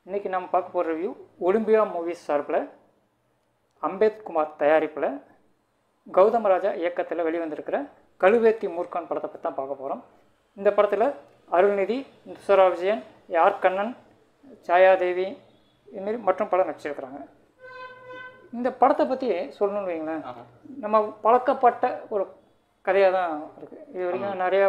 இன்றைக்கி நம்ம பார்க்க போகிற ரிவ்யூ ஒலிம்பியா மூவிஸ் சார்பில் அம்பேத்குமார் தயாரிப்பில் கௌதம ராஜா இயக்கத்தில் வெளிவந்திருக்கிற கழுவேத்தி மூர்க்கன் படத்தை பற்றி தான் பார்க்க போகிறோம் இந்த படத்தில் அருள்நிதி துஷரா விஜயன் யார் கண்ணன் சாயாதேவி இதுமாரி மற்றும் பலர் நடிச்சிருக்கிறாங்க இந்த படத்தை பற்றி சொல்லணும்னு வைங்களேன் நம்ம பழக்கப்பட்ட ஒரு கதையாக தான் இருக்குது இது வரைக்கும் நிறையா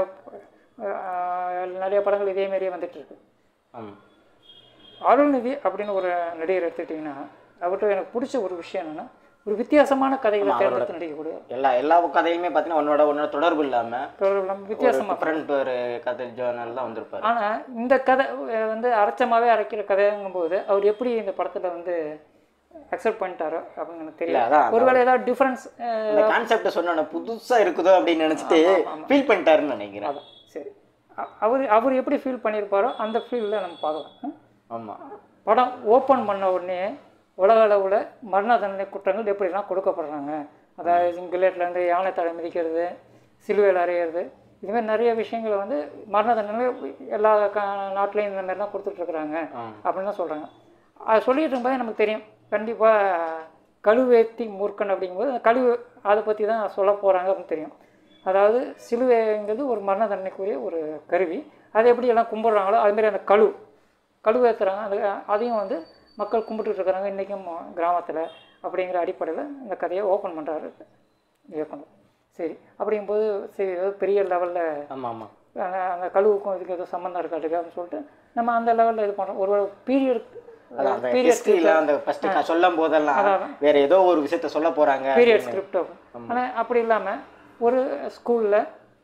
அஹ், நிறைய படங்கள் இதே மாதிரியே வந்துட்டு இருக்கு ஆமாம் அருள்நிதி அப்படின்னு ஒரு நடிகர் எடுத்துக்கிட்டிங்கன்னா அவர்கிட்ட எனக்கு பிடிச்ச ஒரு விஷயம் என்னென்னா ஒரு வித்தியாசமான கதைகளை தேர்ந்தெடுத்து நடிக்கக்கூடிய எல்லா எல்லா கதையுமே பார்த்தீங்கன்னா உன்னோட உன்னோட தொடர்பு இல்லாமல் தொடர்பு நம்ம வித்தியாசமாக டிஃப்ரெண்ட் ஒரு கதை ஜேர்னல் தான் வந்திருப்பாரு ஆனால் இந்த கதை அஹ், வந்து அரைச்சமாகவே அரைக்கிற கதைங்கும்போது அவர் எப்படி இந்த படத்தில் வந்து அக்செப்ட் பண்ணிட்டாரோ அப்படின்னு எனக்கு இல்ல தெரியல அதான் ஒருவேளை ஏதாவது டிஃப்ரென்ஸ் இந்த கான்செப்ட் சொன்ன புதுசா இருக்குதோ அப்படின்னு நினைச்சிட்டு ஃபீல் பண்ணிட்டாருன்னு நினைக்கிறேன் அதான் சரி அ- அவர் அவர் எப்படி ஃபீல் பண்ணியிருப்பாரோ அந்த ஃபீலில் நம்ம பார்க்கலாம் ஆமா படம் ஓப்பன் பண்ண உடனே உலக அளவில் மரண தண்டனை குற்றங்கள் எப்படிலாம் கொடுக்கப்படுறாங்க அதாவது கிலேட்லேருந்து யானை தலை மிதிக்கிறது சிலுவையில் அறையிறது இதுமாதிரி நிறைய விஷயங்களை வந்து மரண தண்டனை எல்லா க நாட்டிலையும் இந்த மாதிரி தான் கொடுத்துட்ருக்குறாங்க ஆ. அப்படின்னு தான் சொல்கிறாங்க அது சொல்லிட்டு இருக்கும்போதே நமக்கு தெரியும் கண்டிப்பாக கழுவேத்தி மூர்க்கன் அப்படிங்கும்போது அந்த கழுவு அதை பற்றி தான் சொல்ல போகிறாங்க அப்படின்னு தெரியும் அதாவது சிலுவைங்கிறது ஒரு மரண தண்டனைக்குரிய ஒரு கருவி அதை எப்படி எல்லாம் கும்பிட்றாங்களோ அதுமாரி அந்த கழு கழுவு ஏற்றுறாங்க அந்த அதையும் வந்து மக்கள் கும்பிட்டுட்டு இருக்கிறாங்க இன்றைக்கும் கிராமத்தில் அப்படிங்கிற அடிப்படையில் இந்த கதையை ஓப்பன் பண்ணுறாரு இயக்குனர் சரி அப்படிங்கும்போது சரி ஏதோ பெரிய லெவலில் ஆமா ஆமா அந்த அந்த கழுவுக்கும் இதுக்கு ஏதோ சம்மந்தம் இருக்காட்டுக்கு அப்படின்னு சொல்லிட்டு நம்ம அந்த லெவலில் இது பண்ணுறோம் ஒரு பீரியட் அதான் அந்த ஹிஸ்டரியில அந்த ஃபர்ஸ்ட் நான் சொல்லும் போதெல்லாம் வேற ஏதோ ஒரு விஷயத்த சொல்ல போறாங்க பீரியட் ஸ்கிரிப்ட் ஆனால் அப்படி இல்லாமல் ஒரு ஸ்கூலில்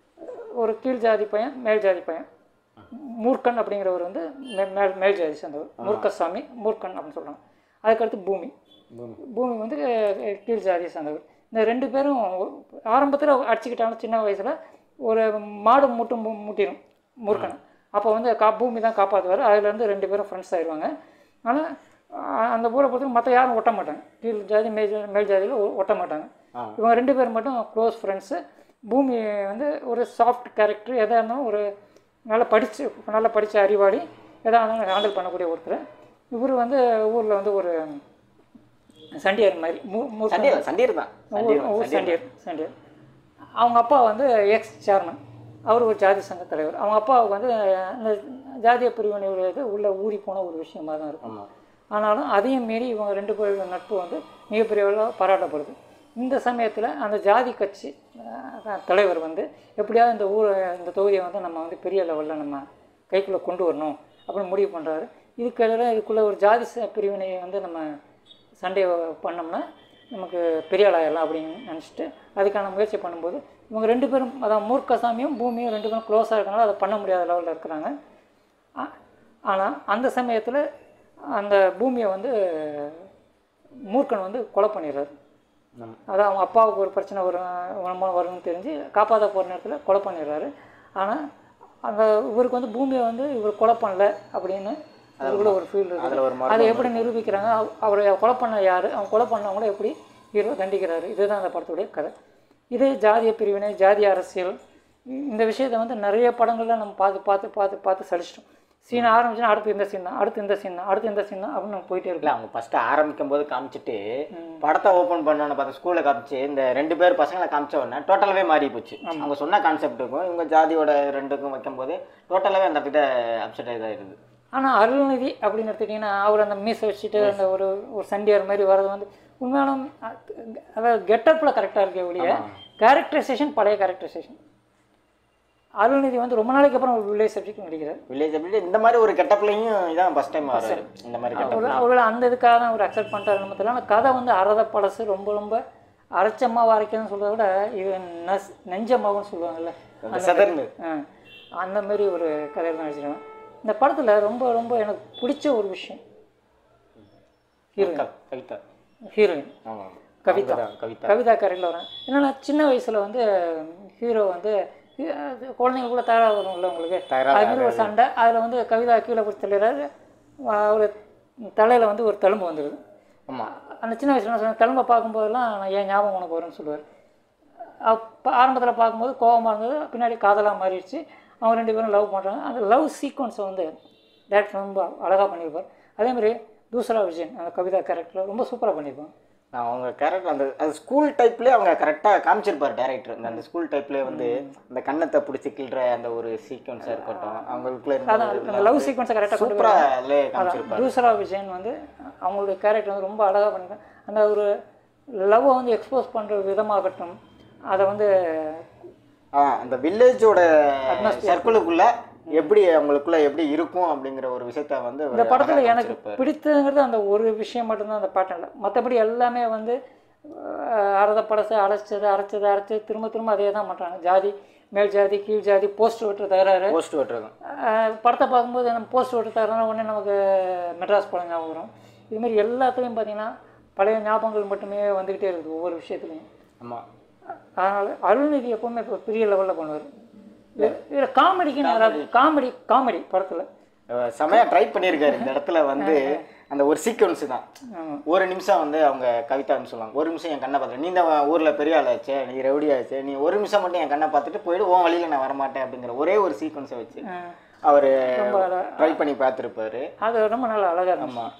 ஒரு கீழ் ஜாதி பையன் மேல் ஜாதி பையன் மூர்க்கன் அப்படிங்கிறவர் வந்து மே- மேல் மேல் ஜாதி சேர்ந்தவர் மூர்க்கசாமி மூர்க்கன் அப்படின்னு சொல்கிறாங்க அதுக்கடுத்து பூமி பூமி. பூமி வந்து அஹ், கீழ் ஜாதியை சேர்ந்தவர் இந்த ரெண்டு பேரும் ஆரம்பத்தில் அடிச்சுக்கிட்டாங்க சின்ன வயசில் ஒரு மாடு மூட்டும் மூ- மூட்டிடும் மூர்க்கன் அப்போ வந்து கா பூமி தான் காப்பாற்றுவார் அதுலேருந்து ரெண்டு பேரும் ஃப்ரெண்ட்ஸ் ஆயிடுவாங்க ஆனால் அந்த ஊரை பொறுத்து மற்ற யாரும் ஒட்ட மாட்டாங்க கீழ் ஜாதி மேல் ஜாதி மேல் ஜாதியில் ஒ- ஒட்ட மாட்டாங்க ஆ. இவங்க ரெண்டு பேர் மட்டும் க்ளோஸ் ஃப்ரெண்ட்ஸு பூமி வந்து ஒரு சாஃப்ட் கேரக்டர் எதாக இருந்தாலும் ஒரு நல்லா படித்து நல்லா படித்த அறிவாளி எதாக இருந்தாலும் ஹேண்டில் பண்ணக்கூடிய ஒருத்தர் இவர் வந்து ஊரில் வந்து ஒரு சண்டியார் மாதிரி மூ மூ- சண்டீர் சண்டீர் தான் ஊர் ஊர் சண்டியர் சண்டியர் அவங்க அப்பா வந்து எக்ஸ் சேர்மன் அவர் ஒரு ஜாதி சங்க தலைவர் அவங்க அப்பாவுக்கு வந்து இந்த ஜாதிய பிரிவினை இது உள்ள ஊறி போன ஒரு விஷயமா தான் இருக்கும் ஆமா ஆனாலும் அதையும் மீறி இவங்க ரெண்டு பேரோட நட்பு வந்து மிகப்பெரிய அளவில் பாராட்டப்படுது இந்த சமயத்தில் அந்த ஜாதி கட்சி அஹ், தலைவர் வந்து எப்படியாவது இந்த ஊர் இந்த தொகுதியை வந்து நம்ம வந்து பெரிய லெவலில் நம்ம கைக்குள்ளே கொண்டு வரணும் அப்படின்னு முடிவு பண்ணுறாரு இதுக்கு எதிராக இதுக்குள்ளே ஒரு ஜாதி ச- பிரிவினையை வந்து நம்ம சண்டே பண்ணோம்னா நமக்கு பெரிய ஆளாயிடலாம் அப்படின்னு நினச்சிட்டு அதுக்கான முயற்சி பண்ணும்போது இவங்க ரெண்டு பேரும் அதான் மூர்க்கசாமியும் பூமியும் ரெண்டு பேரும் க்ளோஸாக இருக்கனால அதை பண்ண முடியாத லெவலில் இருக்கிறாங்க ஆனால் அந்த சமயத்தில் அந்த பூமியை வந்து மூர்க்கன் வந்து கொலை பண்ணிடுறாரு ஆமா. அதான் அவங்க அப்பாவுக்கு ஒரு பிரச்சனை வரும் வருமானம் வரும்னு தெரிஞ்சு காப்பாற்ற போகிற நேரத்தில் கொலை பண்ணிடுறாரு ஆனால் அந்த இவருக்கு வந்து பூமியை வந்து இவர் கொலை பண்ணல அப்படின்னு அதுக்குள்ள ஒரு ஃபீல் இருக்குது அதுல ஒரு மர்மம் அதை எப்படி நிரூபிக்கிறாங்க அவ- அவரை கொலை பண்ண யார் அவங்க கொலை பண்ணவங்கள எப்படி ஹீரோ தண்டிக்கிறாரு இதுதான் அந்த படத்துடைய கதை இதே ஜாதிய பிரிவினை ஜாதி அரசியல் இ- இந்த விஷயத்தை வந்து நிறைய படங்கள்ல நம்ம பார்த்து பார்த்து பார்த்து பார்த்து சலிச்சிட்டோம் சீன் ஆரம்பிச்சுன்னா அடுத்து இந்த சீன் தான் அடுத்து இந்த சீன் தான் அடுத்து இந்த சீன் தான் அப்படின்னு நம்ம போயிட்டே இல்ல அவங்க ஃபர்ஸ்ட் ஆரம்பிக்கும் போது காமிச்சிட்டு படத்தை ஓபன் பண்ணோன்னு பார்த்த ஸ்கூல்ல காமிச்சு இந்த ரெண்டு பேர் பசங்களை காமிச்ச உடனே டோட்டலாவே மாறி போச்சு அவங்க சொன்ன கான்செப்ட்டுக்கும் இவங்க ஜாதியோட ரெண்டுக்கும் வைக்கும்போது டோட்டலாவே அந்த கிட்ட அப்செட் இதாயிருது ஆனால் அருள்நிதி அப்படின்னு எடுத்துக்கிட்டிங்கன்னா அவர் அந்த மீசை வச்சுட்டு அந்த ஒரு ஒரு சண்டியார் மாதிரி வர்றது வந்து உண்மையாலும் அ- அதாவது கெட்டப்பில் கரெக்டாக இருக்கே ஒழிய கேரக்டரைசேஷன் பழைய கேரக்டரைசேஷன் அருள்நிதி வந்து ரொம்ப நாளைக்கு அப்புறம் ஒரு வில்லேஜ் சப்ஜெக்ட் நடிக்கிறார் வில்லேஜ் அப்படி இந்த மாதிரி ஒரு கெட்டப்லையும் இதான் ஃபர்ஸ்ட் டைம் வராரு இந்த மாதிரி கெட்டப் ஒரு ஒருவேளை அந்த இதுக்காக தான் அவர் அக்செப்ட் பண்ணிட்டாரு நம்ம தெரியல ஆனால் கதை வந்து அறத பழசு ரொம்ப ரொம்ப அரைச்சமாக அரைக்கணும்னு சொல்கிறத விட இது நஸ் நெஞ்சமாகும்னு சொல்லுவாங்கல்ல செதர்ந்து ஆ, அந்த மாதிரி ஒரு கதையில் தான் நடிச்சிருவேன் இந்த படத்தில் ரொம்ப ரொம்ப எனக்கு பிடிச்ச ஒரு விஷயம் ஹீரோயின் கவிதா ஹீரோயின் ஆமா கவிதா. அவங்கதான், கவிதா கவிதா கரையில் வரேன் என்னன்னா சின்ன வயசில் வந்து ஹீரோ வந்து ஹீ- அது குழந்தைங்க கூட தயாராக வரும்ல உங்களுக்கு தயாரா அது மாதிரி ஒரு சண்டை அதில் வந்து கவிதா கீழே பிடிச்சி தள்ளிடுறாரு ஒரு தலையில் வந்து ஒரு தழும்பு வந்துடுது ஆமா அந்த சின்ன வயசுல என்ன சொன்னேன் தழும்பை பார்க்கும்போதெல்லாம் நான் ஏன் ஞாபகம் உனக்கு வரும்னு சொல்லுவார் அப்போ ஆரம்பத்தில் பார்க்கும்போது கோவமாக இருந்தது பின்னாடி காதலாக மாறிடுச்சு அவங்க ரெண்டு பேரும் லவ் பண்ணுறாங்க அந்த லவ் சீக்வன்ஸை வந்து டேரக்டர் ரொம்ப அழகாக பண்ணியிருப்பார் அதே மாதிரி தூசரா விஜயன் அந்த கவிதா கேரக்டர் ரொம்ப சூப்பராக பண்ணியிருப்பாங்க அவங்க கேரக்டர் அந்த அது ஸ்கூல் டைப்லேயே அவங்க கரெக்டாக காமிச்சிருப்பார் டேரக்டர் அந்த அந்த ஸ்கூல் டைப்லேயே வந்து அந்த கண்ணத்தை பிடிச்சி கிள்ற அந்த ஒரு சீக்வன்ஸாக இருக்கட்டும் அவங்களுக்குள்ள அதான் அந்த லவ் சீக்வன்ஸை கரெக்டாக கொண்டு சூப்பராக அதில் காமிச்சிருப்பார் தூசரா விஜயன் வந்து அவங்களுடைய கேரக்டர் வந்து ரொம்ப அழகாக பண்ணியிருக்காங்க அந்த ஒரு லவ்வை வந்து எக்ஸ்போஸ் பண்ணுற விதமாகட்டும் அதை வந்து ஆ அந்த வில்லேஜோட சர்க்கிளுக்குள்ள எப்படி அவங்களுக்குள்ள எப்படி இருக்கும் அப்படிங்கிற ஒரு விஷயத்த வந்து இந்த படத்தில் எனக்கு பிடித்ததுங்கிறது அந்த ஒரு விஷயம் மட்டும்தான் அந்த பேட்டர்னில் மற்றபடி எல்லாமே வந்து அஹ், அறத படத்தை அரைச்சது அரைச்சது அரைச்சது திரும்ப திரும்ப அதே தான் பண்ணுறாங்க ஜாதி மேல் ஜாதி கீழ் ஜாதி போஸ்ட் ஓட்டுற தகராறு போஸ்ட் விட்டுருக்கோம் அஹ், படத்தை பார்க்கும்போது நம்ம போஸ்ட் ஓட்டு தகராறு உடனே நமக்கு மெட்ராஸ் படம் ஞாபகம் வரும் இதுமாரி எல்லாத்துலேயும் பார்த்தீங்கன்னா பழைய ஞாபகங்கள் மட்டுமே வந்துக்கிட்டே இருக்குது ஒவ்வொரு விஷயத்துலையும் ஆமாம் அதனால் அருள்நிதி எப்போவுமே இப்போ பெரிய லெவலில் பண்ணுவார் இதில் காமெடிக்குன்னு யாராவது காமெடி காமெடி படத்தில் செமையா ட்ரை பண்ணியிருக்காரு இந்த இடத்துல வந்து அந்த ஒரு சீக்வன்ஸ் தான் ஆமாம் ஒரு நிமிஷம் வந்து அவங்க கவிதான்னு சொல்லுவாங்க ஒரு நிமிஷம் என் கண்ணை பார்த்துட்டு நீ இந்த ஊரில் பெரிய ஆளாச்சே நீ ரவுடி ஆச்சே நீ ஒரு நிமிஷம் மட்டும் என் கண்ணை பார்த்துட்டு போயிடு உன் வழியில் நான் வரமாட்டேன் அப்படிங்கிற ஒரே ஒரு சீக்வன்ஸை வச்சு அவர் ரொம்ப அழ- ட்ரை பண்ணி பார்த்துருப்பாரு அது ரொம்ப நல்லா அழகாக இருக்கும் ஆமாம்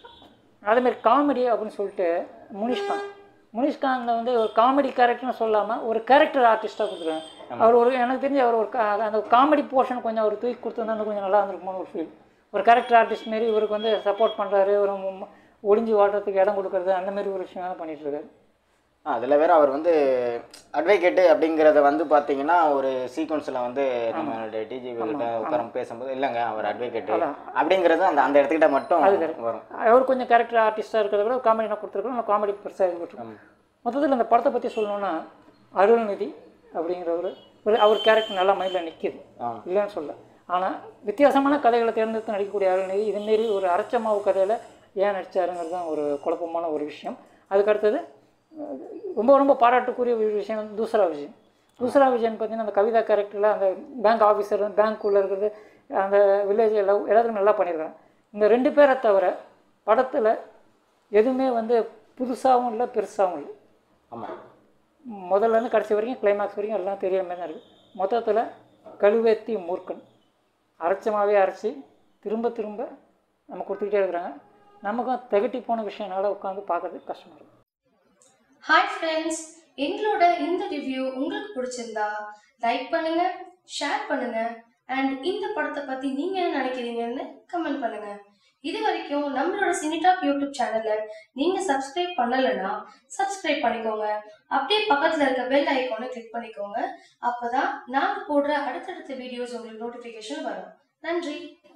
அதேமாரி காமெடி அப்படின்னு சொல்லிட்டு முனிஷ்கான் முனிஷ்கான் வந்து ஒரு காமெடி கேரக்டர்னு சொல்லாமல் ஒரு கேரக்டர் ஆர்டிஸ்ட்டாக கொடுத்துருக்காங்க அவர் ஒரு எனக்கு தெரிஞ்சு அவர் ஒரு கா- அந்த காமெடி போர்ஷன் கொஞ்சம் அவர் தூக்கி கொடுத்துருந்தா இன்னும் கொஞ்சம் நல்லா இருந்திருக்குமோன்னு ஒரு ஃபீல் ஒரு கேரக்டர் ஆர்டிஸ்ட் மாரி இவருக்கு வந்து சப்போர்ட் பண்ணுறாரு ஒரு மு- ஒளிஞ்சு வாடுறதுக்கு இடம் கொடுக்கறது அந்த மாதிரி ஒரு விஷயம் தான் பண்ணிட்டு இருக்காரு அதில் வேற அவர் வந்து அட்வொகேட்டு அப்படிங்கிறத வந்து பார்த்தீங்கன்னா ஒரு சீக்வன்ஸில் வந்து நம்மளுடைய டிஜிபி கிட்ட உட்கார பேசும்போது இல்லைங்க அவர் அட்வொகேட்டு அப்படிங்கிறது அந்த அந்த இடத்துக்கிட்ட மட்டும் வரும் அவர் கொஞ்சம் கேரக்டர் ஆர்டிஸ்ட்டாக இருக்கிறத விட காமெடி நான் கொடுத்துருக்கோம் நான் காமெடி பெருசாக கொடுத்துருக்கோம் மொத்தத்தில் இந்த படத்தை பற்றி சொல்லணும்னா அருள்நிதி அப்படிங்கிற ஒரு ஒரு அவர் கேரக்டர் நல்லா மைண்டில் நிற்கிது ஆ. இல்லைன்னு சொல்ல ஆனால் வித்தியாசமான கதைகளை தேர்ந்தெடுத்து நடிக்கக்கூடிய அருள்நிதி இதுமாரி ஒரு அரைச்ச மாவு கதையில் ஏன் நடிச்சாருங்கிறது தான் ஒரு குழப்பமான ஒரு விஷயம் அதுக்கு அடுத்தது அஹ், ரொம்ப ரொம்ப பாராட்டுக்குரிய ஒரு விஷயம் வந்து தூசரா விஜயன் தூசரா விஜயன் பார்த்தீங்கன்னா அந்த கவிதா கேரக்டரில் அந்த பேங்க் ஆஃபீஸர் பேங்க்குள்ளே இருக்கிறது அந்த வில்லேஜ் எல்லாம் எல்லாத்துக்கும் நல்லா பண்ணியிருக்காங்க இந்த ரெண்டு பேரை தவிர படத்தில் எதுவுமே வந்து புதுசாகவும் இல்லை பெருசாகவும் இல்லை ஆமாம் முதல்ல இருந்து கடைசி வரைக்கும் கிளைமாக்ஸ் வரைக்கும் எல்லாம் தெரிய மாதிரி தான் இருக்குது மொத்தத்தில் கழுவேத்தி மூர்க்கன் அரைச்சமாகவே அரைச்சி திரும்ப திரும்ப நம்ம கொடுத்துக்கிட்டே இருக்கிறாங்க நமக்கும் திகட்டி போன விஷயம்னால உட்காந்து பார்க்கறது கஷ்டமாக இருக்கும் ஹாய் ஃப்ரெண்ட்ஸ் எங்களோட இந்த ரிவ்யூ உங்களுக்கு பிடிச்சிருந்தா லைக் பண்ணுங்க ஷேர் பண்ணுங்க அண்ட் இந்த படத்தை பத்தி நீங்க என்ன நினைக்கிறீங்கன்னு கமெண்ட் பண்ணுங்க இது வரைக்கும் நம்மளோட சினிடாப் யூடியூப் சேனலை நீங்க சப்ஸ்கிரைப் பண்ணலைன்னா சப்ஸ்கிரைப் பண்ணிக்கோங்க அப்படியே பக்கத்துல இருக்க பெல் ஐக்கானை கிளிக் பண்ணிக்கோங்க அப்பதான் நாங்க போடுற அடுத்தடுத்த வீடியோஸ் உங்களுக்கு நோட்டிபிகேஷன் வரும் நன்றி